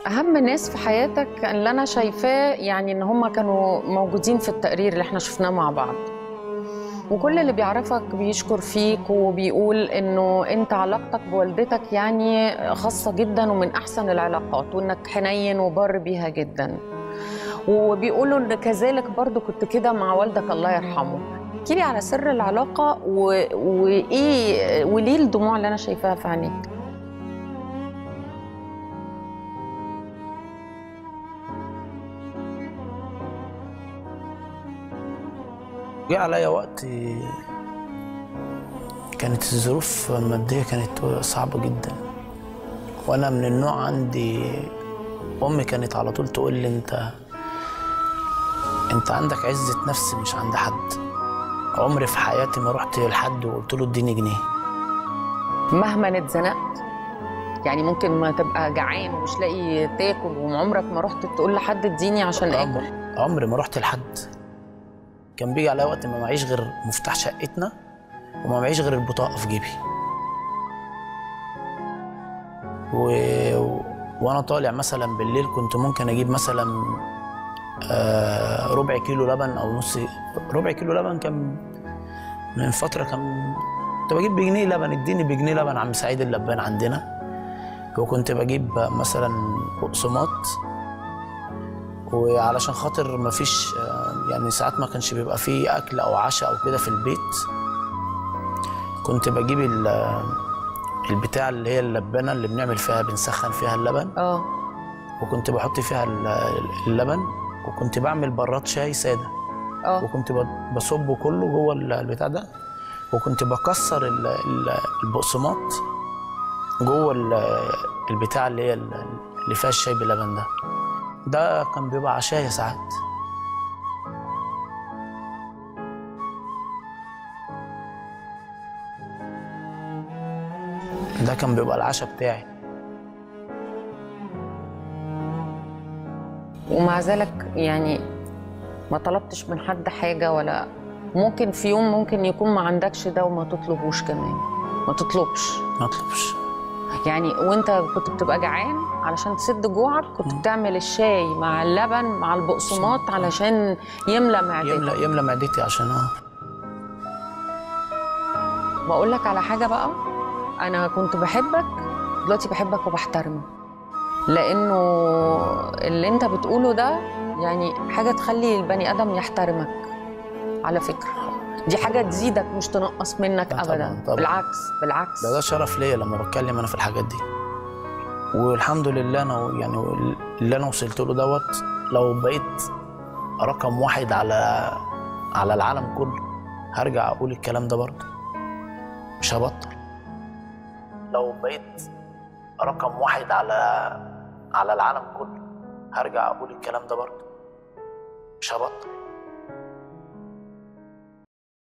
اهم ناس في حياتك اللي انا شايفاه يعني ان هم كانوا موجودين في التقرير اللي احنا شفناه مع بعض وكل اللي بيعرفك بيشكر فيك وبيقول انه انت علاقتك بوالدتك يعني خاصه جدا ومن احسن العلاقات وانك حنين وبر بيها جدا وبيقولوا ان كذلك برضو كنت كده مع والدك الله يرحمه احكي لي على سر العلاقه و... وايه وليه الدموع اللي انا شايفاها في عينيك جه عليا وقت كانت الظروف المادية كانت صعبة جدا وأنا من النوع عندي أمي كانت على طول تقول لي أنت أنت عندك عزة نفس مش عند حد عمري في حياتي ما رحت لحد وقلت له اديني جنيه مهما اتزنقت يعني ممكن ما تبقى جعان ومش لاقي تاكل وعمرك ما رحت تقول لحد اديني عشان اكل عمري عمري ما رحت لحد كان بيجي عليا وقت ما معيش غير مفتاح شقتنا وما معيش غير البطاقة في جيبي و... وانا طالع مثلا بالليل كنت ممكن اجيب مثلا آه ربع كيلو لبن او نص ربع كيلو لبن كان من فتره كان كنت بجيب بجنيه لبن اديني بجنيه لبن عم سعيد اللبان عندنا وكنت بجيب مثلا بقسماط وعلشان خاطر ما فيش يعني ساعات ما كانش بيبقى فيه اكل او عشاء او كده في البيت كنت بجيب ال- البتاع اللي هي اللبانه اللي بنعمل فيها بنسخن فيها اللبن اه وكنت بحط فيها ال- اللبن وكنت بعمل براد شاي ساده اه وكنت ب- بصبه كله جوه ال- البتاع ده وكنت بكسر ال- ال- البقسماط جوه ال- البتاع اللي هي ال- اللي فيها الشاي باللبن ده ده كان بيبقى عشاية ساعات ده كان بيبقى العشاء بتاعي ومع ذلك يعني ما طلبتش من حد حاجه ولا ممكن في يوم ممكن يكون ما عندكش ده وما تطلبوش كمان ما تطلبش ما اطلبش يعني وانت كنت بتبقى جعان علشان تسد جوعك كنت بتعمل الشاي مع اللبن مع البقسماط علشان يملى معدتك يملى يملى معدتي عشان اه بقول لك على حاجه بقى انا كنت بحبك دلوقتي بحبك وبحترمك لانه اللي انت بتقوله ده يعني حاجه تخلي البني ادم يحترمك على فكره دي حاجه تزيدك مش تنقص منك لا طبعاً، ابدا طبعاً. بالعكس بالعكس ده ده شرف ليا لما بتكلم انا في الحاجات دي والحمد لله انا يعني اللي انا وصلت له دوت لو بقيت رقم واحد على على العالم كله هرجع اقول الكلام ده برضه مش هبطل لو بقيت رقم واحد على على العالم كله هرجع اقول الكلام ده برضه مش هبطل